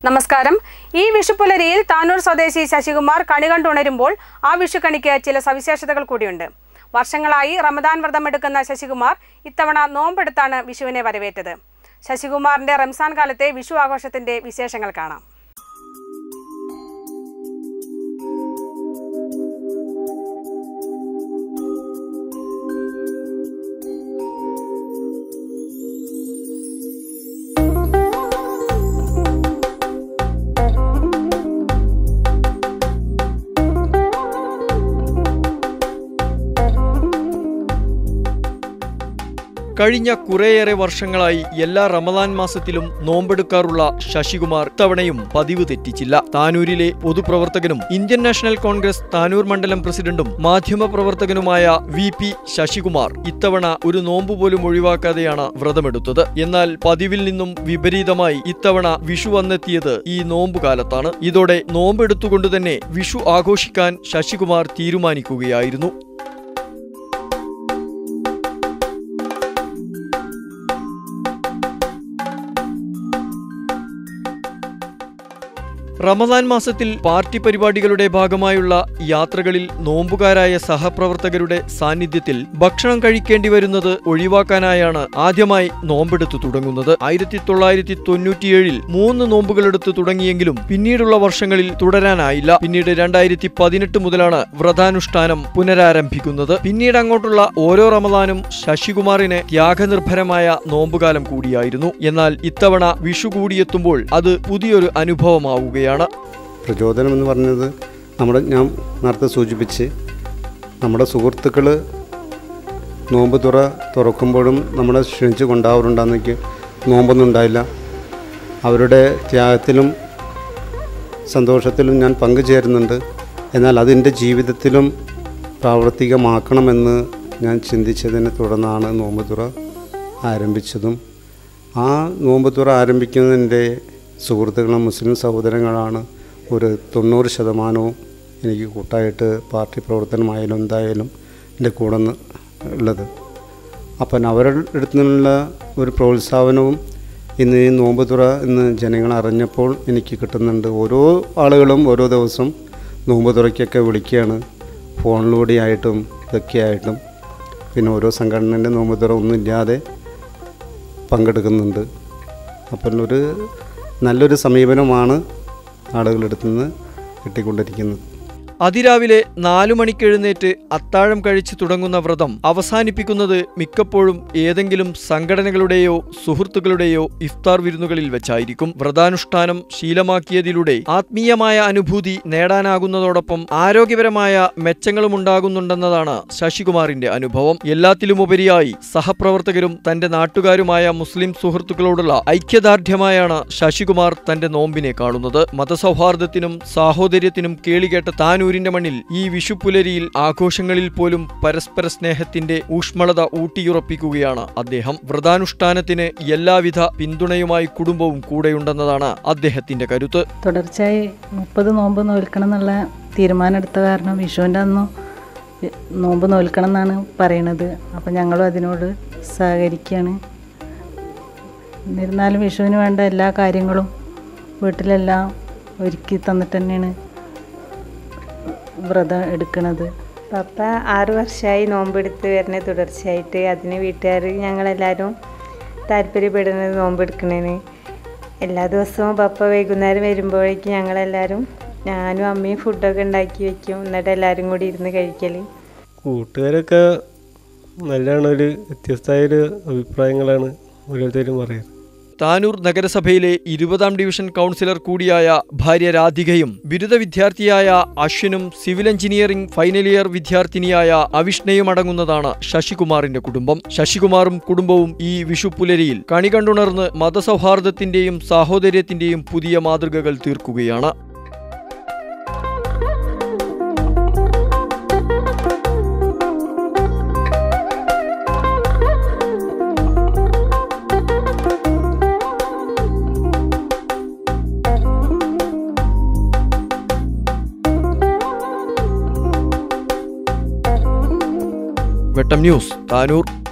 നമസ്കാരം ഈ വിഷുപ്പുലരിയിൽ താനൂർ സ്വദേശി ശശികുമാർ കണി കണ്ടുണരുമ്പോൾ ആ വിഷുക്കണിക്ക് ചില സവിശേഷതകൾ കൂടിയുണ്ട് വർഷങ്ങളായി റമദാൻ വ്രതമെടുക്കുന്ന ശശികുമാർ ഇത്തവണ നോമ്പെടുത്താണ് വിഷുവിനെ വരവേറ്റത് ശശികുമാറിന്റെ റംസാൻ കാലത്തെ വിഷു ആഘോഷത്തിന്റെ വിശേഷങ്ങൾ കാണാം കഴിഞ്ഞ കുറേയേറെ വർഷങ്ങളായി എല്ലാ റമദാൻ മാസത്തിലും നോമ്പെടുക്കാറുള്ള ശശികുമാർ ഇത്തവണയും പതിവ് തെറ്റിച്ചില്ല താനൂരിലെ പൊതുപ്രവർത്തകനും ഇന്ത്യൻ നാഷണൽ കോൺഗ്രസ് താനൂർ മണ്ഡലം പ്രസിഡന്റും മാധ്യമപ്രവർത്തകനുമായ വി പി ശശികുമാർ ഇത്തവണ ഒരു നോമ്പ് പോലും ഒഴിവാക്കാതെയാണ് വ്രതമെടുത്തത് എന്നാൽ പതിവിൽ നിന്നും വിപരീതമായി ഇത്തവണ വിഷു വന്നെത്തിയത് ഈ നോമ്പ് കാലത്താണ് ഇതോടെ നോമ്പെടുത്തുകൊണ്ട് തന്നെ വിഷു ആഘോഷിക്കാൻ ശശികുമാർ തീരുമാനിക്കുകയായിരുന്നു റമദാൻ മാസത്തിൽ പാർട്ടി പരിപാടികളുടെ ഭാഗമായുള്ള യാത്രകളിൽ നോമ്പുകാരായ സഹപ്രവർത്തകരുടെ സാന്നിധ്യത്തിൽ ഭക്ഷണം കഴിക്കേണ്ടി വരുന്നത് ഒഴിവാക്കാനായാണ് ആദ്യമായി നോമ്പെടുത്തു തുടങ്ങുന്നത് ആയിരത്തി തൊള്ളായിരത്തി തൊണ്ണൂറ്റിയേഴിൽ മൂന്ന് നോമ്പുകളെടുത്ത് തുടങ്ങിയെങ്കിലും പിന്നീടുള്ള വർഷങ്ങളിൽ തുടരാനായില്ല പിന്നീട് രണ്ടായിരത്തി പതിനെട്ട് മുതലാണ് വ്രതാനുഷ്ഠാനം പുനരാരംഭിക്കുന്നത് പിന്നീട് അങ്ങോട്ടുള്ള ഓരോ റമദാനും ശശികുമാറിന് ത്യാഗനിർഭരമായ നോമ്പുകാലം കൂടിയായിരുന്നു എന്നാൽ ഇത്തവണ വിഷു കൂടിയെത്തുമ്പോൾ അത് പുതിയൊരു അനുഭവമാവുകയാണ് പ്രചോദനം എന്ന് പറഞ്ഞത് നമ്മുടെ ഞാൻ നേരത്തെ സൂചിപ്പിച്ച് നമ്മുടെ സുഹൃത്തുക്കൾ നോമ്പ് തുറ തുറക്കുമ്പോഴും നമ്മളെ ക്ഷണിച്ച് കൊണ്ടാവാറുണ്ടെന്നെനിക്ക് നോമ്പൊന്നും ഉണ്ടായില്ല അവരുടെ ത്യാഗത്തിലും സന്തോഷത്തിലും ഞാൻ പങ്കുചേരുന്നുണ്ട് എന്നാൽ അതെൻ്റെ ജീവിതത്തിലും പ്രാവർത്തികമാക്കണമെന്ന് ഞാൻ ചിന്തിച്ചതിനെ തുടർന്നാണ് നോമ്പ് തുറ ആരംഭിച്ചതും ആ നോമ്പ് തുറ ആരംഭിക്കുന്നതിൻ്റെ സുഹൃത്തുക്കളും മുസ്ലിം സഹോദരങ്ങളാണ് ഒരു തൊണ്ണൂറ് ശതമാനവും എനിക്ക് കൂട്ടായിട്ട് പാർട്ടി പ്രവർത്തനമായാലും എന്തായാലും എൻ്റെ കൂടെ നിന്ന് ഉള്ളത് അപ്പം അവരുടെ അടുത്ത് നിന്നുള്ള ഒരു പ്രോത്സാഹനവും ഇന്ന് ഈ നോമ്പ് തുറ എന്ന് ജനങ്ങൾ അറിഞ്ഞപ്പോൾ എനിക്ക് കിട്ടുന്നുണ്ട് ഓരോ ആളുകളും ഓരോ ദിവസം നോമ്പ് തുറയ്ക്കൊക്കെ വിളിക്കുകയാണ് ഫോണിലൂടെ ആയിട്ടും ഇതൊക്കെ ആയിട്ടും പിന്നെ ഓരോ സംഘടനൻ്റെ നോമ്പ് തുറ ഒന്നുമില്ലാതെ പങ്കെടുക്കുന്നുണ്ട് അപ്പം ഒരു നല്ലൊരു സമീപനമാണ് ആളുകളെടുത്തു നിന്ന് കിട്ടിക്കൊണ്ടിരിക്കുന്നത് അതിരാവിലെ നാലു മണിക്കെഴുന്നേറ്റ് അത്താഴം കഴിച്ച് തുടങ്ങുന്ന വ്രതം അവസാനിപ്പിക്കുന്നത് മിക്കപ്പോഴും ഏതെങ്കിലും സംഘടനകളുടെയോ സുഹൃത്തുക്കളുടെയോ ഇഫ്താർ വിരുന്നുകളിൽ വെച്ചായിരിക്കും വ്രതാനുഷ്ഠാനം ശീലമാക്കിയതിലൂടെ ആത്മീയമായ അനുഭൂതി നേടാനാകുന്നതോടൊപ്പം ആരോഗ്യപരമായ മെച്ചങ്ങളും ഉണ്ടാകുന്നുണ്ടെന്നതാണ് ശശികുമാറിന്റെ അനുഭവം എല്ലാത്തിലുമുപരിയായി സഹപ്രവർത്തകരും തന്റെ നാട്ടുകാരുമായ മുസ്ലിം സുഹൃത്തുക്കളോടുള്ള ഐക്യദാർഢ്യമായാണ് ശശികുമാർ തന്റെ നോമ്പിനെ കാണുന്നത് മതസൗഹാർദ്ദത്തിനും സാഹോദര്യത്തിനും കേളികേട്ട താനൂരിന്റെ മണ്ണിൽ ഈ വിഷുപ്പുലരിയിൽ ആഘോഷങ്ങളിൽ പോലും പരസ്പര സ്നേഹത്തിന്റെ ഊഷ്മളത ഊട്ടിയുറപ്പിക്കുകയാണ് അദ്ദേഹം വ്രതാനുഷ്ഠാനത്തിന് എല്ലാവിധ പിന്തുണയുമായി കുടുംബവും കൂടെയുണ്ടെന്നതാണ് അദ്ദേഹത്തിന്റെ കരുത്ത് തുടർച്ചയായി മുപ്പത് നോമ്പ് നോൽക്കണം എന്നുള്ള തീരുമാനം എടുത്ത കാരണം വിഷുവിൻ്റെ അന്ന് നോമ്പ് നോൽക്കണം എന്നാണ് പറയണത് അപ്പം ഞങ്ങളും അതിനോട് സഹകരിക്കുകയാണ് എന്നിരുന്നാലും വിഷുവിന് വേണ്ട എല്ലാ കാര്യങ്ങളും വീട്ടിലെല്ലാം ഒരുക്കി തന്നിട്ട് തന്നെയാണ് വ്രതം എടുക്കുന്നത് പപ്പ ആറ് വർഷമായി നോമ്പെടുത്ത് വരുന്ന തുടർച്ചയായിട്ട് അതിന് വീട്ടുകാർ ഞങ്ങളെല്ലാവരും താല്പര്യപ്പെടുന്നത് നോമ്പെടുക്കണേന് എല്ലാ ദിവസവും പപ്പ വൈകുന്നേരം വരുമ്പോഴേക്കും ഞങ്ങളെല്ലാവരും ഞാനും അമ്മയും ഫുഡൊക്കെ ഉണ്ടാക്കി വെക്കും എന്നിട്ട് എല്ലാവരും കൂടി ഇരുന്ന് കഴിക്കൽ കൂട്ടുകാരൊക്കെ നല്ലതാണ് ഒരു വ്യത്യസ്തമായൊരു അഭിപ്രായങ്ങളാണ് ഓരോരുത്തരും പറയുന്നത് താനൂർ നഗരസഭയിലെ ഇരുപതാം ഡിവിഷൻ കൗൺസിലർ കൂടിയായ ഭാര്യ രാധികയും ബിരുദ വിദ്യാർത്ഥിയായ അശ്വിനും സിവിൽ എഞ്ചിനീയറിംഗ് ഫൈനൽ ഇയർ വിദ്യാർത്ഥിനിയായ അവിഷ്ണയും അടങ്ങുന്നതാണ് ശശികുമാറിന്റെ കുടുംബം ശശികുമാറും കുടുംബവും ഈ വിഷുപ്പുലരിയിൽ കണി കണ്ടുണർന്ന് മതസൗഹാർദ്ദത്തിന്റെയും സാഹോദര്യത്തിന്റെയും പുതിയ മാതൃകകൾ തീർക്കുകയാണ് വെട്ടം ന്യൂസ് താനൂർ